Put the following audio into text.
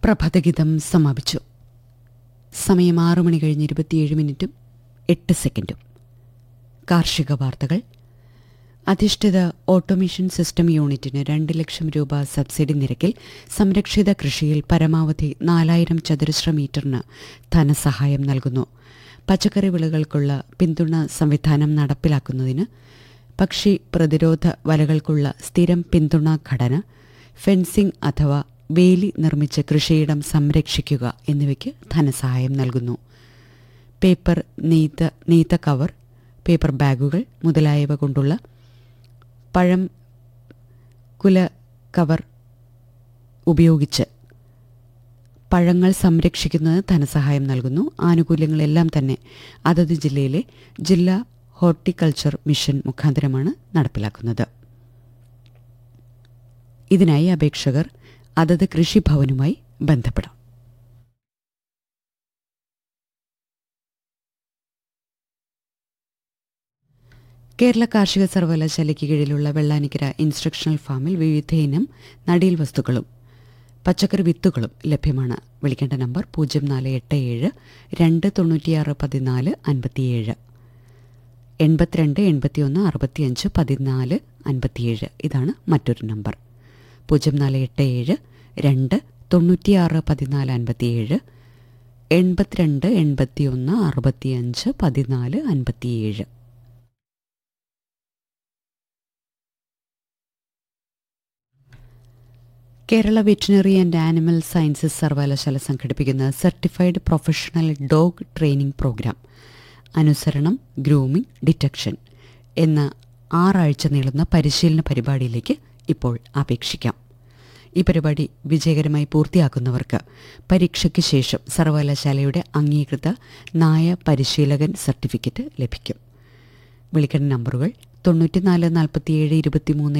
പ്രഭാതഗീതം സമാപിച്ചു സമയം ആറു മണി കഴിഞ്ഞ് ഇരുപത്തിയേഴ് മിനിറ്റും എട്ട് സെക്കൻഡും കാർഷിക വാർത്തകൾ അധിഷ്ഠിത ഓട്ടോമേഷൻ സിസ്റ്റം യൂണിറ്റിന് രണ്ട് ലക്ഷം രൂപ സബ്സിഡി നിരക്കിൽ സംരക്ഷിത കൃഷിയിൽ പരമാവധി നാലായിരം ചതുരശ്ര മീറ്ററിന് ധനസഹായം നൽകുന്നു പച്ചക്കറി വിളകൾക്കുള്ള പിന്തുണ സംവിധാനം നടപ്പിലാക്കുന്നതിന് പക്ഷി പ്രതിരോധ വലകൾക്കുള്ള സ്ഥിരം പിന്തുണ ഘടന ഫെൻസിംഗ് അഥവാ വേലി നിർമ്മിച്ച് കൃഷിയിടം സംരക്ഷിക്കുക എന്നിവയ്ക്ക് ധനസഹായം നൽകുന്നു പേപ്പർ നെയ്ത്ത നെയ്ത്ത കവർ പേപ്പർ ബാഗുകൾ മുതലായവ കൊണ്ടുള്ള പഴം കുല കവർ ഉപയോഗിച്ച് പഴങ്ങൾ സംരക്ഷിക്കുന്നത് ധനസഹായം നൽകുന്നു ആനുകൂല്യങ്ങളെല്ലാം തന്നെ അതത് ജില്ലയിലെ ജില്ലാ ഹോർട്ടിക്കൾച്ചർ മിഷൻ മുഖാന്തരമാണ് നടപ്പിലാക്കുന്നത് ഇതിനായി അപേക്ഷകർ അതത് കൃഷിഭവനുമായി ബന്ധപ്പെടാം കേരള കാർഷിക സർവകലാശാലയ്ക്ക് കീഴിലുള്ള വെള്ളാനിക്കര ഇൻസ്ട്രക്ഷണൽ ഫാമിൽ വിവിധ ഇനം നടീൽ വസ്തുക്കളും പച്ചക്കറി വിത്തുകളും ലഭ്യമാണ് വിളിക്കേണ്ട നമ്പർ പൂജ്യം നാല് എട്ട് ഏഴ് രണ്ട് തൊണ്ണൂറ്റിയാറ് പതിനാല് അൻപത്തിയേഴ് എൺപത്തിരണ്ട് എൺപത്തിയൊന്ന് അറുപത്തിയഞ്ച് പതിനാല് അൻപത്തിയേഴ് ഇതാണ് മറ്റൊരു നമ്പർ പൂജ്യം നാല് എട്ട് ഏഴ് രണ്ട് തൊണ്ണൂറ്റിയാറ് പതിനാല് അൻപത്തിയേഴ് എൺപത്തിരണ്ട് എൺപത്തിയൊന്ന് അറുപത്തിയഞ്ച് പതിനാല് അൻപത്തിയേഴ് Kerala veterinary and animal sciences സർവകലാശാല സംഘടിപ്പിക്കുന്ന certified professional dog training programme അനുസരണം ഗ്രൂമിംഗ് ഡിറ്റക്ഷൻ എന്ന ആറാഴ്ച നീളുന്ന പരിശീലന പരിപാടിയിലേക്ക് ഇപ്പോൾ അപേക്ഷിക്കാം ഈ പരിപാടി വിജയകരമായി പൂർത്തിയാക്കുന്നവർക്ക് പരീക്ഷയ്ക്ക് ശേഷം സർവകലാശാലയുടെ അംഗീകൃത നായ പരിശീലകൻ സർട്ടിഫിക്കറ്റ് ലഭിക്കും വിളിക്കേണ്ട നമ്പറുകൾ തൊണ്ണൂറ്റിനാല് നാൽപ്പത്തിയേഴ് ഇരുപത്തിമൂന്ന്